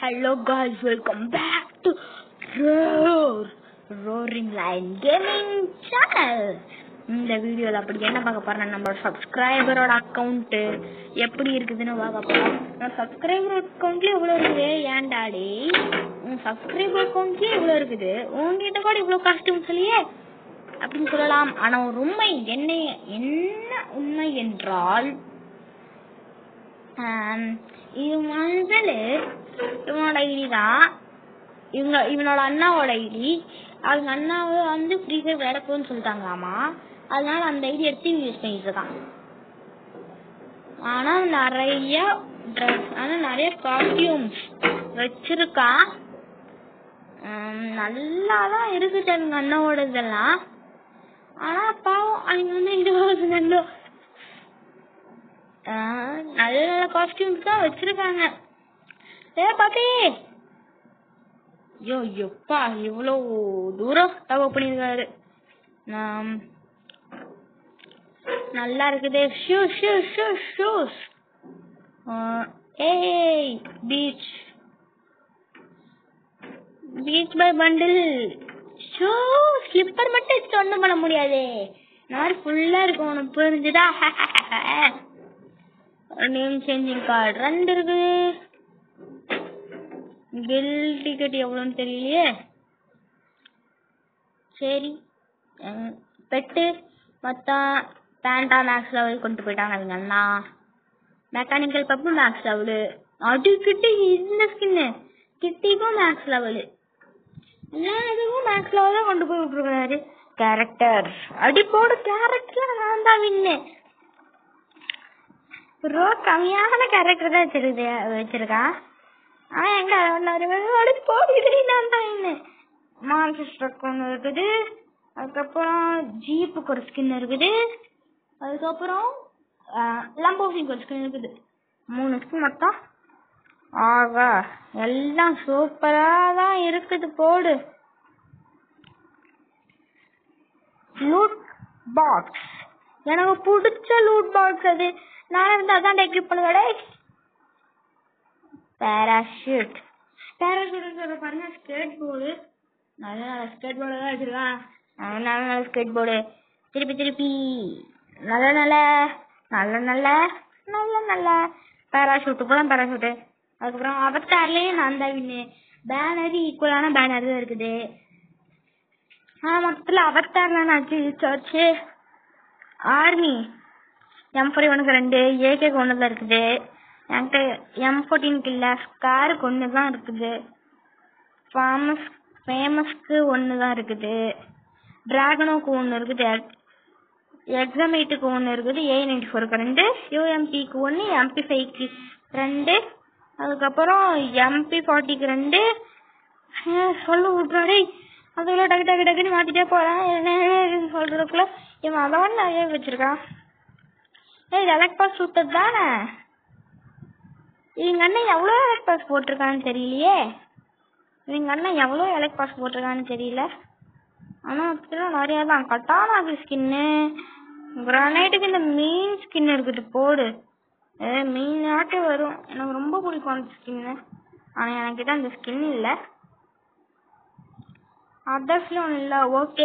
Hello guys, welcome back to Roar Roaring Lion Gaming Channel. இந்த வீடியோல அப்படி என்ன பார்க்க போறேன்னா நம்மளோட சப்ஸ்கிரைபரோட அக்கவுண்ட் எப்படி இருக்குதுன்னு பார்க்க போறோம் நான் சப்ஸ்கிரைபர் அக்கவுண்ட்லயே இவ்வளவு இருக்குது ஏன் டாடி உன் சப்ஸ்கிரைபர் அக்கவுண்ட்லயே இவ்வளவு இருக்குது உன்கிட்ட கூட இவ்வளவு காஸ்டியூம்ஸ் இல்லையே அப்படின்னு சொல்லலாம் ஆனா ஒரு உண்மை என்ன என்ன உண்மை என்றால் ஆம், இது முதல்ல இவனோட ஐடி தான் இவங்க இவனோட அண்ணாவோட ஐடி அவங்க அண்ணாவை வந்து ஃப்ரீ ஃபயர் விளையாட போகுதுன்னு சொல்லிட்டாங்களாமா அதனால அந்த ஐடி எடுத்து யூஸ் பண்ணிட்டு இருக்கான் ஆனா நிறைய ட்ரெஸ் ஆனா நிறைய காஸ்டியூம்ஸ் வச்சிருக்கான் ஆம், நல்லா தான் இருக்குது அவங்க அண்ணாவோட இதெல்லாம் ஆனா பாவம் அவங்க வந்து இது நல்ல ஆஹ் நல்ல நல்ல காஸ்டியூம்ஸ் தான் வச்சிருக்காங்க ஏ பாத்தி ஐயோ எப்பா இவ்வளோ தூரம் தகவல் பண்ணியிருக்காரு நாம் நல்லா இருக்குது ஷூ ஷூ ஷூ ஷூஸ் ஏய் பீச் பீச் பை பண்டில் ஷூ ஸ்லிப்பர் மட்டும் வச்சு ஒன்றும் பண்ண முடியாதே நான் ஃபுல்லா இருக்கும் உனக்கு புரிஞ்சுதா நேம் சேஞ்சிங் கார்டு ரெண்டு இருக்குது பில் டிக்கெட் எவ்வளோன்னு தெரியலையே சரி பெட்டு மொத்தம் பேண்டா மேக்ஸ் லெவல் கொண்டு போயிட்டாங்க அவங்க அண்ணா மெக்கானிக்கல் பப்பு மேக்ஸ் லெவலு அது கிட்ட இந்த ஸ்கின்னு கிட்டிக்கும் மேக்ஸ் லெவலு எல்லா இதுவும் மேக்ஸ் லெவல் தான் கொண்டு போய் விட்டுருக்காரு கேரக்டர் அடி போடு கேரக்டர் நான் தான் வின்னு ரோ கம்மியான கேரக்டர் தான் வச்சிருக்கு வச்சிருக்கான் ஆனா எங்க ஒன்னாரு போடுகிறே நான் தான் என்ன மான்செஸ்டருக்கு ஒன்று இருக்குது அதுக்கப்புறம் ஜீப்புக்கு ஒரு ஸ்கின் இருக்குது அதுக்கப்புறம் லம்போசிக்கு ஒரு ஸ்கின் இருக்குது மூணு ஸ்கின் மொத்தம் ஆகா எல்லாம் சூப்பரா தான் இருக்குது போடு லூட் பாக்ஸ் எனக்கு பிடிச்ச லூட் பாக்ஸ் அது நான் வந்து அதான் எக்யூப் பண்ணுவேடே பேராஷூட் பேராஷூட் சொல்ற பாருங்க ஸ்கேட் போர்டு நல்ல நல்ல ஸ்கேட் போர்டு தான் வச்சிருக்கான் நல்ல நல்ல நல்ல ஸ்கேட் போர்டு திருப்பி திருப்பி நல்ல நல்ல நல்ல நல்ல நல்ல நல்ல பேராஷூட்டு போலாம் பேராஷூட்டு அதுக்கப்புறம் அவத்தார்லயும் நான் தான் வின்னு பேனர் ஈக்குவலான பேனர் தான் இருக்குது ஆனா மொத்தத்துல அவத்தார்ல நான் சர்ச்சு ஆர்மி எம் ஃபோர்டி ஒனுக்கு ரெண்டு ஏகேக்கு ஒன்று தான் இருக்குது என்கிட்ட எம் ஃபோர்டீனுக்கு இல்லை ஸ்காருக்கு ஒன்று தான் இருக்குது ஃபேமஸ் ஃபேமஸ்க்கு ஒன்று தான் இருக்குது டிராகனோக்கு ஒன்று இருக்குது எக்ஸாம் எயிட்டுக்கு ஒன்று இருக்குது ஏ நைன்டி ஃபோருக்கு ரெண்டு யூஎம்பிக்கு ஒன்று எம்பி ஃபைவ்க்கு ரெண்டு அதுக்கப்புறம் எம்பி ஃபார்ட்டிக்கு ரெண்டு அஹ் சொல்ல விட்றாடே அதுக்குள்ள டக்கு டக்கு டக்குன்னு மாத்திட்டே போறான் என்ன சொல்றதுக்குள்ள இவன் அதை ஒன்று நிறைய வச்சிருக்கான் ஏய் எலக்ட் பாஸ் சுத்தது தானே இவங்க அண்ணன் எவ்வளோ எலக்ட் பாஸ் போட்டிருக்கான்னு தெரியலையே இவங்க அண்ணன் எவ்வளோ எலக்ட் பாஸ் போட்டிருக்கான்னு தெரியல ஆனால் அப்படிலாம் நிறையா தான் கட்டானாக்கு ஸ்கின்னு கிரானைட்டுக்கு இந்த மீன் ஸ்கின் இருக்குது போடு ஏ மீன் ஆட்டே வரும் எனக்கு ரொம்ப பிடிக்கும் அந்த ஸ்கின்னு ஆனால் எனக்கு தான் அந்த ஸ்கின் இல்லை அதர்ஸ்ல ஒன்றும் இல்லை ஓகே